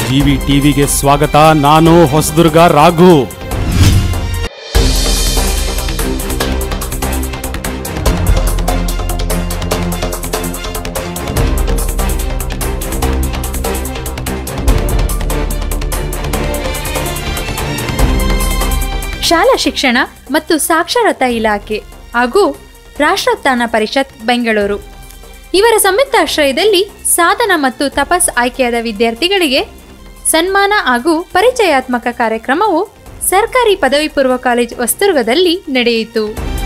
GV ಟಿವಿಗೆ ಸ್ವಾಗತ ನಾನು ಹೊಸದುರ್ಗ ರಾಘು ಶಾಲಾ ಶಿಕ್ಷಣ ಮತ್ತು ಸಾಕ್ಷರತಾ ಇಲಾಖೆ ಹಾಗೂ ರಾಷ್ಟ್ರೋತ್ಥಾನ ಪರಿಷತ್ ಬೆಂಗಳೂರು ಇವರ ಸಂಯುಕ್ತಾಶ್ರಯದಲ್ಲಿ ಸಾಧನ ಮತ್ತು ತಪಸ್ ಆಯ್ಕೆಯಾದ ವಿದ್ಯಾರ್ಥಿಗಳಿಗೆ ಸನ್ಮಾನ ಹಾಗೂ ಪರಿಚಯಾತ್ಮಕ ಕಾರ್ಯಕ್ರಮವು ಸರ್ಕಾರಿ ಪದವಿ ಪೂರ್ವ ಕಾಲೇಜ್ ವಸ್ತುರ್ಗದಲ್ಲಿ ನಡೆಯಿತು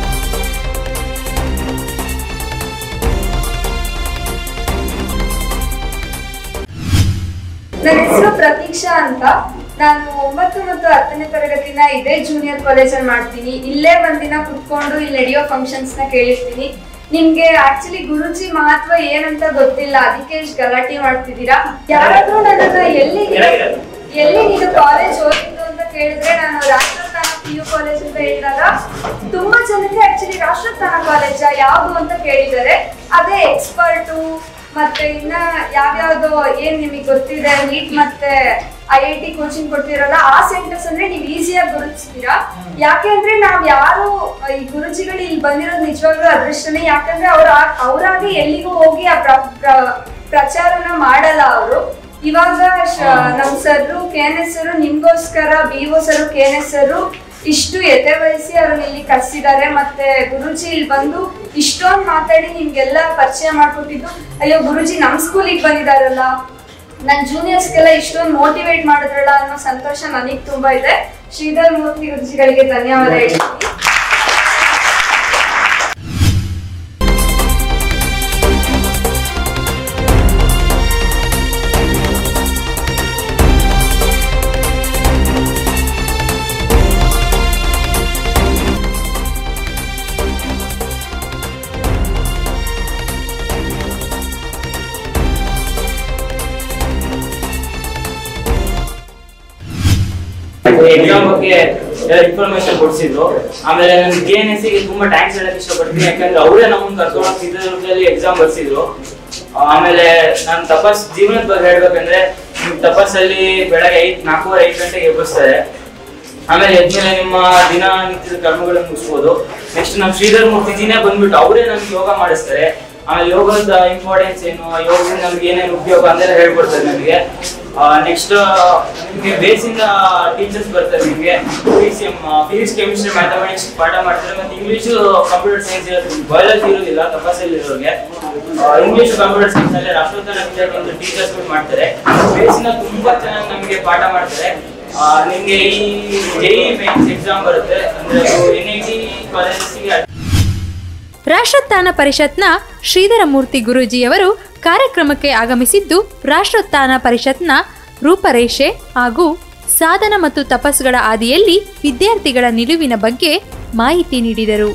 ನನ್ನ ಹೆಸರು ಪ್ರತೀಕ್ಷಾ ಅಂತ ನಾನು ಒಂಬತ್ತು ಮತ್ತು ಹತ್ತನೇ ತರಗತಿನ ಇದೇ ಜೂನಿಯರ್ ಕಾಲೇಜಲ್ಲಿ ಮಾಡ್ತೀನಿ ಇಲ್ಲೇ ಒಂದಿನ ಕುತ್ಕೊಂಡು ಇಲ್ಲಿ ನಡೆಯೋ ಫಂಕ್ಷನ್ಸ್ ನ ಕೇಳಿರ್ತೀನಿ ನಿಮ್ಗೆ ಆಕ್ಚುಲಿ ಗುರುಜಿ ಮಹತ್ವ ಏನಂತ ಗೊತ್ತಿಲ್ಲ ಅದಕ್ಕೆ ಇಷ್ಟು ಗಲಾಟೆ ಮಾಡ್ತಿದ್ದೀರಾ ಯಾರಾದ್ರೂ ನನ್ನನ್ನ ಎಲ್ಲಿ ನೀನು- ಎಲ್ಲಿ ನೀನು ಕಾಲೇಜ್ ಓದಿದ್ದು ಅಂತ ಕೇಳಿದ್ರೆ ನಾನು ರಾಷ್ಟ್ರೋತ್ಥಾನ ಪಿ ಯು ಕಾಲೇಜ್ ಅಂತ ಹೇಳಿದಾಗ ತುಂಬಾ ಜನಕ್ಕೆ ಆಕ್ಚುಲಿ ರಾಷ್ಟ್ರೋತ್ಥಾನ ಕಾಲೇಜ ಯಾವ್ದು ಅಂತ ಕೇಳಿದ್ದಾರೆ ಅದೇ ಎಕ್ಸ್ಪರ್ಟು ಮತ್ತೆ ಇನ್ನ ಯಾವ್ಯಾವ್ದು ಏನ್ ನಿಮಗೆ ಗೊತ್ತಿದೆ ನೀಟ್ ಮತ್ತೆ ಐ ಐ ಟಿ ಕೋಚಿಂಗ್ ಕೊಡ್ತಿರಲ್ಲ ಆ ಸೆಂಟರ್ಸ್ ಅಂದ್ರೆ ನೀವು ಈಸಿಯಾಗಿ ಗುರುತಿಸ್ತೀರಾ ಯಾಕೆ ಅಂದ್ರೆ ನಾವ್ ಯಾರು ಈ ಗುರುಜಿಗಳು ಇಲ್ಲಿ ಬಂದಿರೋದು ನಿಜವಾಗ್ಲೂ ಅದೃಷ್ಟನೇ ಯಾಕಂದ್ರೆ ಅವ್ರ ಅವರಾಗಿ ಎಲ್ಲಿಗೂ ಹೋಗಿ ಆ ಪ್ರ- ಪ್ರ- ಪ್ರಚಾರನ ಮಾಡಲ್ಲ ಅವರು ಇವಾಗ ಶ- ನಮ್ sir K N S sir ನಿಮ್ಗೋಸ್ಕರ B O sir K N S sir ಇಷ್ಟು ಎದೆ ವಹಿಸಿ ಅವ್ರನ್ನ ಇಲ್ಲಿ ಕರ್ಸಿದ್ದಾರೆ ಮತ್ತೆ ಗುರುಜಿ ಇಲ್ಲಿ ಬಂದು ಇಷ್ಟೊಂದು ಮಾತಾಡಿ ನಿಮ್ಗೆಲ್ಲ ಪರಿಚಯ ಮಾಡ್ಕೊಟ್ಟಿದ್ದು ಅಯ್ಯೋ ಗುರುಜಿ ನಮ್ ಸ್ಕೂಲಿಗೆ ಬಂದಿದಾರಲ್ಲ ನನ್ ಜೂನಿಯರ್ಸ್ಗೆಲ್ಲ ಇಷ್ಟೊಂದು ಮೋಟಿವೇಟ್ ಮಾಡಿದ್ರಲ್ಲ ಅನ್ನೋ ಸಂತೋಷ ನನಗ್ ತುಂಬಾ ಇದೆ ಶ್ರೀಧರ್ ಮೂರ್ತಿ ಗುರುಜಿಗಳಿಗೆ ಧನ್ಯವಾದ ಹೇಳ್ತೀನಿ ಎಕ್ಸಾಮ್ ಬಗ್ಗೆ ಎಲ್ಲ ಇನ್ಫಾರ್ಮೇಶನ್ ಕೊಡ್ಸಿದ್ರು ಆಮೇಲೆ ನನ್ ಕೆ ಎನ್ ಎಸ್ ಗೆ ತುಂಬಾ ಟ್ಯಾಂಕ್ಸ್ ಹೇಳಕ್ ಇಷ್ಟಪಡ್ತೀನಿ ಯಾಕಂದ್ರೆ ಅವರೇ ನಮ್ಮನ್ನ ಕರ್ಕೊಂಡು ಹೋಗಿ ಚಿತ್ರದುರ್ಗದಲ್ಲಿ ಎಕ್ಸಾಮ್ ಬರ್ಸಿದ್ರು ಆಮೇಲೆ ನಾನು ತಪಸ್ ಜೀವನದ ಬಗ್ಗೆ ಹೇಳ್ಬೇಕಂದ್ರೆ ನಿಮ್ ತಪಸ್ಸಲ್ಲಿ ಬೆಳಗ್ಗೆ ಐದ್ ನಾಲ್ಕೂವರೆ ಐದು ಗಂಟೆಗೆ ಎಬ್ಬಿಸ್ತಾರೆ ಆಮೇಲೆ ಎದ್ಮೇಲೆ ನಿಮ್ಮ ದಿನ ನಿತ್ಯದ ಕರ್ಮಗಳನ್ನು ಮುಗಿಸ್ಬೋದು ನೆಕ್ಸ್ಟ್ ನಮ್ಮ ಶ್ರೀಧರ್ ಮೂರ್ತಿಜಿನೇ ಬಂದ್ಬಿಟ್ಟು ಅವರೇ ನಮ್ಗೆ ಯೋಗ ಮಾಡಿಸ್ತಾರೆ ಆಮೇಲೆ ಯೋಗದ ಇಂಪಾರ್ಟೆನ್ಸ್ ಏನು ಯೋಗದಿಂದ ನಮ್ಗೆ ಏನೇನು ಉಪಯೋಗ ಅಂತೆಲ್ಲ ಹೇಳ್ಕೊಡ್ತಾರೆ ನಮಗೆ ನೆಕ್ಸ್ಟ್ ನಿಮಗೆ ಬೇಸಿಂದ ಟೀಚರ್ಸ್ ಬರ್ತಾರೆ ನಿಮಗೆ P C M physics chemistry mathematics ಪಾಠ ಮಾಡ್ತಾರೆ ಮತ್ತೆ ಇಂಗ್ಲೀಷು ಕಂಪ್ಯೂಟರ್ ಸೈನ್ಸ್ ಇರುತ್ತೆ ಬಯಾಲಜಿ ಇರೋದಿಲ್ಲ ತಪಾಸಲ್ಲಿ ಇರೋರಿಗೆ ಇಂಗ್ಲೀಷ್ ಕಂಪ್ಯೂಟರ್ ಸೈನ್ಸ್ ಅಲ್ಲಿ ರಾಷ್ಟ್ರೋತ್ಥಾನ ವಿದ್ಯಾರ್ಥಿ ಒಂದು ಟೀಚರ್ಸ್ ಮಾಡ್ತಾರೆ ಬೇಸಿಂದ ತುಂಬಾ ಚೆನ್ನಾಗಿ ನಮಗೆ ಪಾಠ ಮಾಡ್ತಾರೆ ಆ, ನಿಮ್ಗೆ ಈ ಜೆಇ ಮೇನ್ಸ್ ಎಕ್ಸಾಮ್ ಬರುತ್ತೆ ಅಂದ್ರೆ ಎನ್ ಐ ಟಿ ಕಾಲೇಜಸ್ಗೆ ರಾಷ್ಟ್ರೋತ್ಥಾನ ಪರಿಷತ್ನ ಶ್ರೀಧರ ಮೂರ್ತಿ ಗುರೂಜಿಯವರು ಕಾರ್ಯಕ್ರಮಕ್ಕೆ ಆಗಮಿಸಿದ್ದು ರಾಷ್ಟ್ರೋತ್ಥಾನ ಪರಿಷತ್ನ ರೂಪರೇಷೆ ಹಾಗೂ ಸಾಧನ ಮತ್ತು ತಪಸ್ಸುಗಳ ಆದಿಯಲ್ಲಿ ವಿದ್ಯಾರ್ಥಿಗಳ ನಿಲುವಿನ ಬಗ್ಗೆ ಮಾಹಿತಿ ನೀಡಿದರು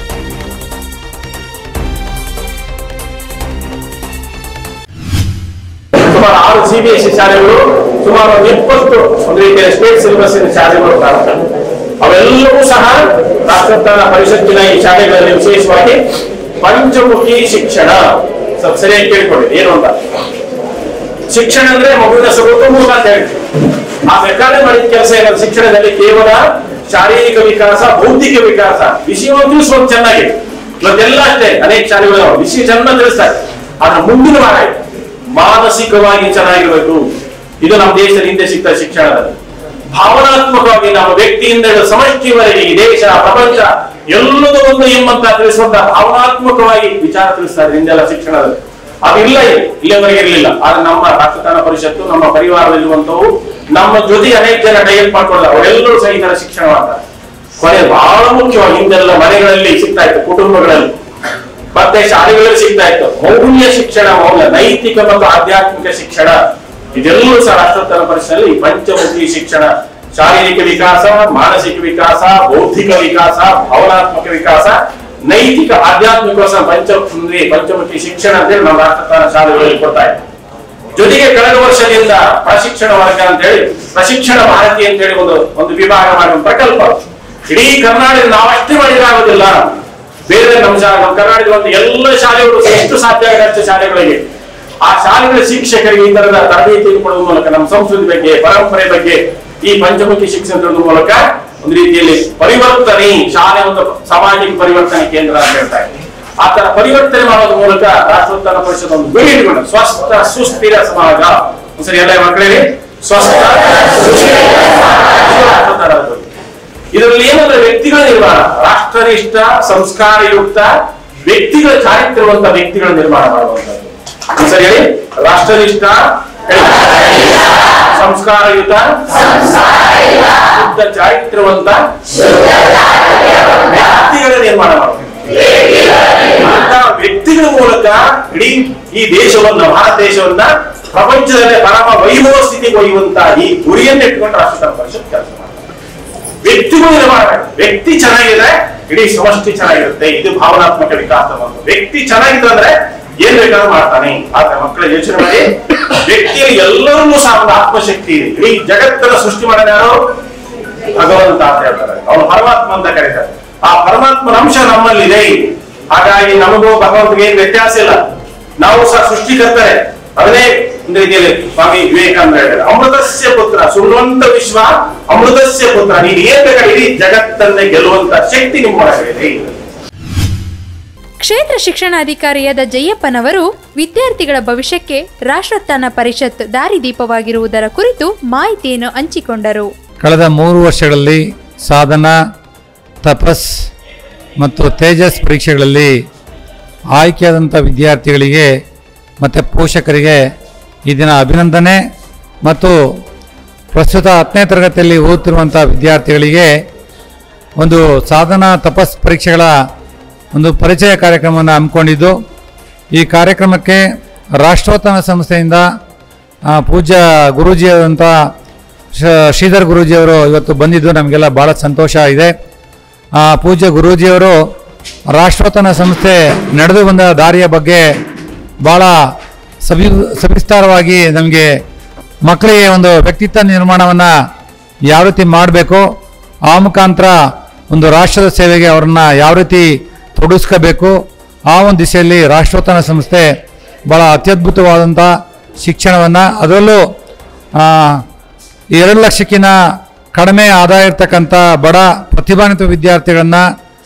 ಸುಮಾರು ಆರು ಸಿಬಿಎಸ್ಇ ಶಾಲೆಗಳು ಸುಮಾರು ಒಂದು ಇಪ್ಪತ್ತು ಒಂದು ರೀತಿಯ ಸ್ಟೇಟ್ ಸಿಲೆಬಸ್ ಶಾಲೆಗಳು ಕಾಣುತ್ತೆ ಅವೆಲ್ಲವೂ ಸಹ ರಾಷ್ಟ್ರೋತ್ಥಾನ ಪರಿಷತ್ತಿನ ಈ ಶಾಲೆಗಳಲ್ಲಿ ವಿಶೇಷವಾಗಿ ಪಂಚಮುಖಿ ಶಿಕ್ಷಣ ಸ್ವಲ್ಪ ಸರಿಯಾಗಿ ಕೇಳ್ಕೊಳ್ಳಿ ಏನು ಅಂತ ಶಿಕ್ಷಣ ಅಂದ್ರೆ ಮಗುವಿನ ಸರ್ವತೋಮುಖ ಅಂತ ಹೇಳ್ತೀವಿ ಆ ಬೇಕಾದ್ರೆ ಮಾಡಿದ ಕೆಲಸ ಏನಂದ್ರೆ ಶಿಕ್ಷಣದಲ್ಲಿ ಕೇವಲ ಶಾರೀರಿಕ ವಿಕಾಸ ಬೌದ್ಧಿಕ ವಿಕಾಸ ವಿಷಯವನ್ನು ತಿಳಿಸುವುದು ಚೆನ್ನಾಗಿ ಇವತ್ತೆಲ್ಲ ಅಷ್ಟೇ ಅನೇಕ ಶಾಲೆಗಳು ವಿಷಯ ಚೆನ್ನಾಗಿ ತಿಳಿಸ್ತಾರೆ ಆದ್ರೆ ಮುಂದಿನ ಭಾಗ ಇದೆ. ಮಾನಸಿಕವಾಗಿ ಚೆನ್ನಾಗಿರ್ಬೇಕು ಇದು ನಮ್ಮ ದೇಶದಲ್ಲಿ ಹಿಂದೆ ಸಿಗ್ತಾ ಶಿಕ್ಷಣದಲ್ಲಿ ಭಾವನಾತ್ಮಕವಾಗಿ ನಮ್ಮ ವ್ಯಕ್ತಿಯಿಂದ ಹಿಡಿದು ಸಮಷ್ಟಿವರೆಗೆ ಈ ದೇಶ ಪ್ರಪಂಚ ಎಲ್ಲದೂ ಒಂದು ಎಂಬಂತ ತಿಳಿಸುವಂತ ಭಾವನಾತ್ಮಕವಾಗಿ ವಿಚಾರ ತಿಳಿಸ್ತಾರೆ ಹಿಂದೆಲ್ಲ ಶಿಕ್ಷಣದಲ್ಲಿ ಅದಿಲ್ಲ ಇಲ್ಲಿ ಇಲ್ಲಿವರೆಗೆ ಇರಲಿಲ್ಲ ಆದ್ರೆ ನಮ್ಮ ರಾಷ್ಟ್ರತಾನ ಪರಿಷತ್ತು ನಮ್ಮ ಪರಿವಾರದಲ್ಲಿರುವಂತವು ನಮ್ಮ ಜೊತೆಗೆ ಅನೇಕ ಜನ ಡೈಲ್ ಮಾಡ್ಕೊಳ್ಳ ಅವರೆಲ್ಲರೂ ಸಹ ಈ ತರ ಶಿಕ್ಷಣ ಮಾಡ್ತಾರೆ ಕೊನೆ ಬಹಳ ಮುಖ್ಯವಾಗಿ ಹಿಂದೆಲ್ಲ ಮನೆಗಳಲ್ಲಿ ಸಿಗ್ತಾ ಇತ್ತು ಕುಟುಂಬಗಳಲ್ಲಿ ಮತ್ತೆ ಶಾಲೆಗಳಲ್ಲಿ ಸಿಗ್ತಾ ಇತ್ತು ಮೌಲ್ಯ ಶಿಕ್ಷಣ ಮೌಲ್ಯ ನೈತಿಕ ಮತ್ತು ಆಧ್ಯಾತ್ಮಿಕ ಶಿಕ್ಷಣ ಇದೆಲ್ಲವೂ ಸಹ ರಾಷ್ಟ್ರೋತ್ತರ ಪರಿಷತ್ತಲ್ಲಿ ಈ ಪಂಚಮುಖಿ ಶಿಕ್ಷಣ ಶಾರೀರಿಕ ವಿಕಾಸ ಮಾನಸಿಕ ವಿಕಾಸ ಬೌದ್ಧಿಕ ವಿಕಾಸ ಭಾವನಾತ್ಮಕ ವಿಕಾಸ ನೈತಿಕ ಆಧ್ಯಾತ್ಮಿಕ ವಿಕಾಸ ಪಂಚಮುಖಿ ಪಂಚಮುಖಿ ಶಿಕ್ಷಣ ಅಂತೇಳಿ ನಮ್ಮ ರಾಷ್ಟ್ರೋತ್ತರ ಶಾಲೆಗಳಲ್ಲಿ ಕೊಡ್ತಾ ಇದೆ ಜೊತೆಗೆ ಕಳೆದ ವರ್ಷದಿಂದ ಪ್ರಶಿಕ್ಷಣ ವರ್ಗ ಅಂತ ಹೇಳಿ ಪ್ರಶಿಕ್ಷಣ ಭಾರತಿ ಅಂತ ಹೇಳಿ ಒಂದು ಒಂದು ವಿಭಾಗ ಮಾಡುವ ಪ್ರಕಲ್ಪ ಇಡೀ ಕರ್ನಾಟಕ ನಾವಷ್ಟೇ ಮಾಡಿದ್ರೆ ಆಗೋದಿಲ್ಲ ಬೇರೆ ನಮ್ಮ ಶಾ- ನಮ್ಮ ಕರ್ನಾಟಕದ ಒಂದು ಎಲ್ಲ ಶಾಲೆಗಳು ಎಷ್ಟು ಸಾಧ್ಯ ಆಗುತ್ತೆ ಅಷ್ಟು ಶಾಲೆಗಳಿಗೆ ಆ ಶಾಲೆಗಳ ಶಿಕ್ಷಕರಿಗೆ ಈ ತರದ ತರಬೇತಿಯನ್ನು ಕೊಡುವ ಮೂಲಕ ನಮ್ಮ ಸಂಸ್ಕೃತಿ ಬಗ್ಗೆ ಪರಂಪರೆ ಬಗ್ಗೆ ಈ ಪಂಚಮುಖಿ ಶಿಕ್ಷಣ ನೀಡುವ ಮೂಲಕ ಒಂದು ರೀತಿಯಲ್ಲಿ ಪರಿವರ್ತನೆ ಶಾಲೆ ಒಂದು ಸಾಮಾಜಿಕ ಪರಿವರ್ತನೆ ಕೇಂದ್ರ ಅಂತ ಹೇಳ್ತಾ ಇದ್ದೀನಿ ಆ ತರ ಪರಿವರ್ತನೆ ಮಾಡೋದ್ರ ಮೂಲಕ ರಾಷ್ಟ್ರೋತ್ಥಾನ ಪರಿಷತ್ ಒಂದು ಗುರಿ ಇಟ್ಕೊಂಡು ಸ್ವಸ್ಥ ಸುಸ್ಥಿರ ಸಮಾಜ ಸರಿ ಎಲ್ಲ ಮಕ್ಕಳಿಗೆ ಸ್ವಸ್ಥ ಸುಸ್ಥಿರ ರಾಷ್ಟ್ರೋತ್ಥಾನ ಗುರಿ. ಇದರಲ್ಲಿ ಏನಂದ್ರೆ ವ್ಯಕ್ತಿಗಳ ನಿರ್ಮಾಣ ರಾಷ್ಟ್ರನಿಷ್ಠ ಸಂಸ್ಕಾರಯುಕ್ತ ವ್ಯಕ್ತಿಗಳ ಚಾರಿತ್ರ್ಯವಂತ ವ್ಯಕ್ತಿಗಳ ನಿರ್ಮಾಣ ಮಾಡುವಂತದ್ದು ಸರಿ ಹೇಳಿ ರಾಷ್ಟ್ರನಿಷ್ಠ ಹೇಳಿ. ಸಂಸ್ಕಾರಯುತ ಶುದ್ಧ ಚಾರಿತ್ರ್ಯವಂತ ವ್ಯಕ್ತಿಗಳ ನಿರ್ಮಾಣ ಮಾಡುವುದು ಅಂತ ವ್ಯಕ್ತಿಗಳ ಮೂಲಕ ಇಡೀ ಈ ದೇಶವನ್ನ ಭಾರತ ದೇಶವನ್ನ ಪ್ರಪಂಚದಲ್ಲೇ ಪರಮ ವೈಭವ ಸ್ಥಿತಿಗೆ ಒಯ್ಯುವಂತ ಈ ಗುರಿಯನ್ನು ಇಟ್ಕೊಂಡು ರಾಷ್ಟ್ರ ಪರಿಷತ್ ಕೆಲಸ ಮಾಡ್ತಾರೆ ವ್ಯಕ್ತಿಗಳು ನಿರ್ಮಾಣ ಮಾಡಿ. ವ್ಯಕ್ತಿ ಚೆನ್ನಾಗಿದೆ ಇಡೀ ಸಮಷ್ಟಿ ಚೆನ್ನಾಗಿರುತ್ತೆ ಇದು ಭಾವನಾತ್ಮಕ ವಿಕಾಸ ಒಂದು ವ್ಯಕ್ತಿ ಚೆನ್ನಾಗಿದೆ ಅಂದ್ರೆ ಏನ್ ಬೇಕಾದ್ರೂ ಮಾಡ್ತಾನೆ ಆದ್ರೆ ಮಕ್ಕಳ ಯೋಚನೆ ಮಾಡಿ ವ್ಯಕ್ತಿಯಲ್ಲಿ ಎಲ್ಲರನ್ನೂ ಸಹ ಒಂದು ಆತ್ಮಶಕ್ತಿ ಇದೆ ಇಡೀ ಜಗತ್ತನ್ನ ಸೃಷ್ಟಿ ಮಾಡಿದ ಯಾರು ಭಗವಂತ ಅಂತ ಹೇಳ್ತಾರೆ ಅವನು ಪರಮಾತ್ಮ ಅಂತ ಕರೀತಾರೆ ಆ ಪರಮಾತ್ಮನ ಅಂಶ ನಮ್ಮಲ್ಲಿದೆ ಹಾಗಾಗಿ ನಮಗೂ ಭಗವಂತಗೆ ಏನ್ ವ್ಯತ್ಯಾಸ ಇಲ್ಲ ನಾವು ಸಹ ಸೃಷ್ಟಿಕರ್ತಾರೆ ಅದನ್ನೇ ಒಂದು ರೀತಿಯಲ್ಲಿ ಸ್ವಾಮಿ ವಿವೇಕಾನಂದ ಹೇಳ್ತಾರೆ ಅಮೃತಸ್ಯ ಪುತ್ರ ಸುಳ್ಳುವಂತ ವಿಶ್ವ ಅಮೃತಸ್ಯ ಪುತ್ರ ನೀನು ಏನ್ ಬೇಕಾದ್ರೆ ಇಡೀ ಜಗತ್ತನ್ನೇ ಗೆಲ್ಲುವಂತ ಶಕ್ತಿ ನಿಮ್ಮ ಒಳಗಿದೆ ಕ್ಷೇತ್ರ ಶಿಕ್ಷಣಾಧಿಕಾರಿಯಾದ ಜಯ್ಯಪ್ಪನವರು ವಿದ್ಯಾರ್ಥಿಗಳ ಭವಿಷ್ಯಕ್ಕೆ ರಾಷ್ಟ್ರೋತ್ಥಾನ ಪರಿಷತ್ ದಾರಿದೀಪವಾಗಿರುವುದರ ಕುರಿತು ಮಾಹಿತಿಯನ್ನು ಹಂಚಿಕೊಂಡರು ಕಳೆದ ಮೂರು ವರ್ಷಗಳಲ್ಲಿ ಸಾಧನ ತಪಸ್ ಮತ್ತು ತೇಜಸ್ ಪರೀಕ್ಷೆಗಳಲ್ಲಿ ಆಯ್ಕೆಯಾದಂಥ ವಿದ್ಯಾರ್ಥಿಗಳಿಗೆ ಮತ್ತು ಪೋಷಕರಿಗೆ ಈ ದಿನ ಅಭಿನಂದನೆ ಮತ್ತು ಪ್ರಸ್ತುತ ಹತ್ತನೇ ತರಗತಿಯಲ್ಲಿ ಓದುತ್ತಿರುವಂಥ ವಿದ್ಯಾರ್ಥಿಗಳಿಗೆ ಒಂದು ಸಾಧನಾ ತಪಸ್ ಪರೀಕ್ಷೆಗಳ ಒಂದು ಪರಿಚಯ ಕಾರ್ಯಕ್ರಮವನ್ನು ಹಮ್ಮಿಕೊಂಡಿದ್ದು ಈ ಕಾರ್ಯಕ್ರಮಕ್ಕೆ ರಾಷ್ಟ್ರೋತ್ಥಾನ ಸಂಸ್ಥೆಯಿಂದ ಆ, ಪೂಜ್ಯ ಗುರೂಜಿಯಾದಂಥ ಶ- ಶ್ರೀಧರ್ ಗುರೂಜಿಯವರು ಇವತ್ತು ಬಂದಿದ್ದು ನಮಗೆಲ್ಲ ಭಾಳ ಸಂತೋಷ ಇದೆ ಆ, ಪೂಜ್ಯ ಗುರೂಜಿಯವರು ರಾಷ್ಟ್ರೋತ್ಥಾನ ಸಂಸ್ಥೆ ನಡೆದು ಬಂದ ದಾರಿಯ ಬಗ್ಗೆ ಭಾಳ ಸವಿ ಸವಿಸ್ತಾರವಾಗಿ ನಮಗೆ ಮಕ್ಕಳಿಗೆ ಒಂದು ವ್ಯಕ್ತಿತ್ವ ನಿರ್ಮಾಣವನ್ನು ಯಾವ ರೀತಿ ಮಾಡಬೇಕು ಆ ಮುಖಾಂತರ ಒಂದು ರಾಷ್ಟ್ರದ ಸೇವೆಗೆ ಅವರನ್ನ ಯಾವ ರೀತಿ ತೊಡಗಿಸ್ಕೋಬೇಕು ಆ ಒಂದು ದಿಶೆಯಲ್ಲಿ ರಾಷ್ಟ್ರೋತ್ಥಾನ ಸಂಸ್ಥೆ ಭಾಳ ಅತ್ಯದ್ಭುತವಾದಂಥ ಶಿಕ್ಷಣವನ್ನು ಅದರಲ್ಲೂ ಆ, ಎರಡು ಲಕ್ಷಕ್ಕಿಂತ ಕಡಿಮೆ ಆದಾಯ ಇರ್ತಕ್ಕಂಥ ಬಡ ಪ್ರತಿಭಾನ್ವಿತ ವಿದ್ಯಾರ್ಥಿಗಳನ್ನು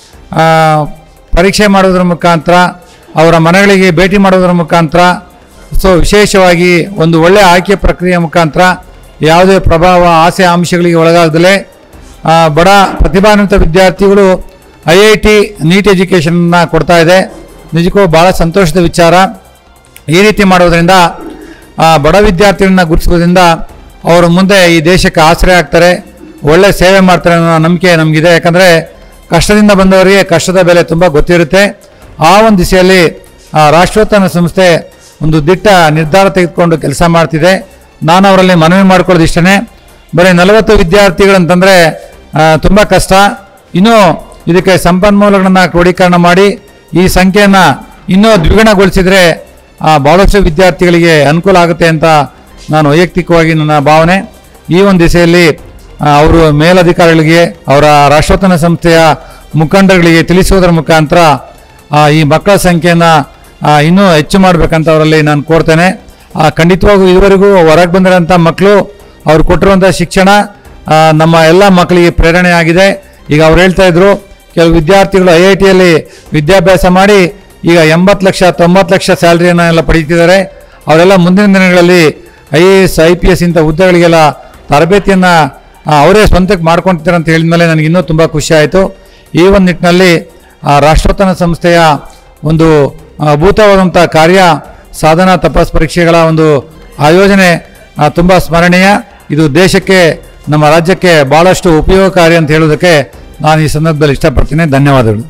ಪರೀಕ್ಷೆ ಮಾಡೋದ್ರ ಮುಖಾಂತರ ಅವರ ಮನೆಗಳಿಗೆ ಭೇಟಿ ಮಾಡೋದ್ರ ಮುಖಾಂತರ ಸೊ ವಿಶೇಷವಾಗಿ ಒಂದು ಒಳ್ಳೆಯ ಆಯ್ಕೆ ಪ್ರಕ್ರಿಯೆ ಮುಖಾಂತರ ಯಾವುದೇ ಪ್ರಭಾವ ಆಸೆ ಆಂಶಗಳಿಗೆ ಒಳಗಾಗದಲೇ ಆ, ಬಡ ಪ್ರತಿಭಾನ್ವಿತ ವಿದ್ಯಾರ್ಥಿಗಳು ಐ ಐ ಟಿ ನೀಟ್ ಎಜುಕೇಷನ್ನ ಕೊಡ್ತಾ ಇದೆ ನಿಜಕ್ಕೂ ಭಾಳ ಸಂತೋಷದ ವಿಚಾರ ಈ ರೀತಿ ಮಾಡೋದ್ರಿಂದ ಆ, ಬಡ ವಿದ್ಯಾರ್ಥಿಗಳನ್ನ ಗುರುತಿಸೋದ್ರಿಂದ ಅವರು ಮುಂದೆ ಈ ದೇಶಕ್ಕೆ ಆಶ್ರಯ ಆಗ್ತಾರೆ ಒಳ್ಳೆ ಸೇವೆ ಮಾಡ್ತಾರೆ ಅನ್ನೋ ನಂಬಿಕೆ ನಮಗಿದೆ ಯಾಕಂದರೆ ಕಷ್ಟದಿಂದ ಬಂದವರಿಗೆ ಕಷ್ಟದ ಬೆಲೆ ತುಂಬ ಗೊತ್ತಿರುತ್ತೆ ಆ ಒಂದು ದಿಸೆಯಲ್ಲಿ ಆ, ರಾಷ್ಟ್ರೋತ್ಥಾನ ಸಂಸ್ಥೆ ಒಂದು ದಿಟ್ಟ ನಿರ್ಧಾರ ತೆಗೆದುಕೊಂಡು ಕೆಲಸ ಮಾಡ್ತಿದೆ ನಾನು ಅವರಲ್ಲಿ ಮನವಿ ಮಾಡ್ಕೊಳ್ಳೋದು ಇಷ್ಟೇ ಬರೀ ನಲವತ್ತು ವಿದ್ಯಾರ್ಥಿಗಳಂತಂದರೆ ತುಂಬ ಕಷ್ಟ ಇನ್ನೂ ಇದಕ್ಕೆ ಸಂಪನ್ಮೂಲಗಳನ್ನು ಕ್ರೋಢೀಕರಣ ಮಾಡಿ ಈ ಸಂಖ್ಯೆಯನ್ನು ಇನ್ನೂ ದ್ವಿಗುಣಗೊಳಿಸಿದರೆ ಆ, ಭಾಳಷ್ಟು ವಿದ್ಯಾರ್ಥಿಗಳಿಗೆ ಅನುಕೂಲ ಆಗುತ್ತೆ ಅಂತ ನಾನು ವೈಯಕ್ತಿಕವಾಗಿ ನನ್ನ ಭಾವನೆ ಈ ಒಂದು ದಿಸೆಯಲ್ಲಿ ಆ, ಅವರು ಮೇಲಧಿಕಾರಿಗಳಿಗೆ ಅವರ ರಾಷ್ಟ್ರೋತ್ಥಾನ ಸಂಸ್ಥೆಯ ಮುಖಂಡರುಗಳಿಗೆ ತಿಳಿಸುವುದರ ಮುಖಾಂತರ ಆ, ಈ ಮಕ್ಕಳ ಸಂಖ್ಯೆಯನ್ನು ಇನ್ನೂ ಹೆಚ್ಚು ಮಾಡಬೇಕಂತ ಅವರಲ್ಲಿ ನಾನು ಕೋರ್ತೇನೆ ಆ, ಖಂಡಿತವಾಗೂ ಇದುವರೆಗೂ ಹೊರಗೆ ಬಂದಿರೋಂಥ ಮಕ್ಕಳು ಅವ್ರು ಕೊಟ್ಟಿರುವಂಥ ಶಿಕ್ಷಣ ಆ, ನಮ್ಮ ಎಲ್ಲ ಮಕ್ಕಳಿಗೆ ಪ್ರೇರಣೆ ಆಗಿದೆ ಈಗ ಅವ್ರು ಹೇಳ್ತಾ ಇದ್ರು ಕೆಲವು ವಿದ್ಯಾರ್ಥಿಗಳು ಐ ಐ ಟಿಯಲ್ಲಿ ವಿದ್ಯಾಭ್ಯಾಸ ಮಾಡಿ ಈಗ ಎಂಬತ್ತು ಲಕ್ಷ ತೊಂಬತ್ತು ಲಕ್ಷ ಸ್ಯಾಲ್ರಿಯನ್ನು ಎಲ್ಲ ಪಡೀತಿದ್ದಾರೆ ಅವರೆಲ್ಲ ಮುಂದಿನ ದಿನಗಳಲ್ಲಿ I A S I P S ಇಂಥ ಹುದ್ದೆಗಳಿಗೆಲ್ಲ ತರಬೇತಿಯನ್ನು ಅವರೇ ಸ್ವಂತಕ್ಕೆ ಮಾಡ್ಕೊಳ್ತಾರೆ ಅಂತ ಹೇಳಿದ ಮೇಲೆ ನನಗೆ ಇನ್ನೂ ತುಂಬ ಖುಷಿ ಆಯಿತು ಈ ಒಂದು ನಿಟ್ಟಿನಲ್ಲಿ ಆ, ರಾಷ್ಟ್ರೋತ್ಥಾನ ಸಂಸ್ಥೆಯ ಒಂದು ಅಭೂತವಾದಂಥ ಕಾರ್ಯ ಸಾಧನಾ ತಪಾಸ್ ಪರೀಕ್ಷೆಗಳ ಒಂದು ಆಯೋಜನೆ ತುಂಬ ಸ್ಮರಣೀಯ ಇದು ದೇಶಕ್ಕೆ ನಮ್ಮ ರಾಜ್ಯಕ್ಕೆ ಭಾಳಷ್ಟು ಉಪಯೋಗಕಾರಿ ಅಂತ ಹೇಳೋದಕ್ಕೆ ನಾನು ಈ ಸಂದರ್ಭದಲ್ಲಿ ಇಷ್ಟಪಡ್ತೀನಿ ಧನ್ಯವಾದಗಳು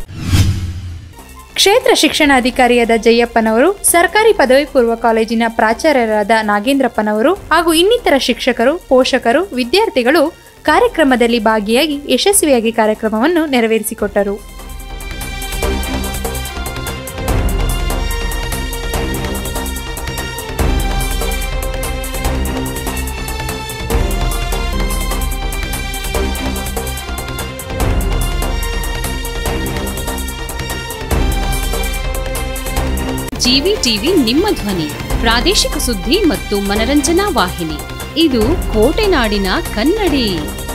ಕ್ಷೇತ್ರ ಶಿಕ್ಷಣಾಧಿಕಾರಿಯಾದ ಜಯ್ಯಪ್ಪನವರು ಸರ್ಕಾರಿ ಪದವಿ ಪೂರ್ವ ಕಾಲೇಜಿನ ಪ್ರಾಚಾರ್ಯರಾದ ನಾಗೇಂದ್ರಪ್ಪನವರು ಹಾಗೂ ಇನ್ನಿತರ ಶಿಕ್ಷಕರು ಪೋಷಕರು ವಿದ್ಯಾರ್ಥಿಗಳು ಕಾರ್ಯಕ್ರಮದಲ್ಲಿ ಭಾಗಿಯಾಗಿ ಯಶಸ್ವಿಯಾಗಿ ಕಾರ್ಯಕ್ರಮವನ್ನು ನೆರವೇರಿಸಿಕೊಟ್ಟರು ಜಿವಿ ಟಿವಿ ನಿಮ್ಮ ಧ್ವನಿ ಪ್ರಾದೇಶಿಕ ಸುದ್ದಿ ಮತ್ತು ಮನರಂಜನಾ ವಾಹಿನಿ ಇದು ಕೋಟೆನಾಡಿನ ಕನ್ನಡಿ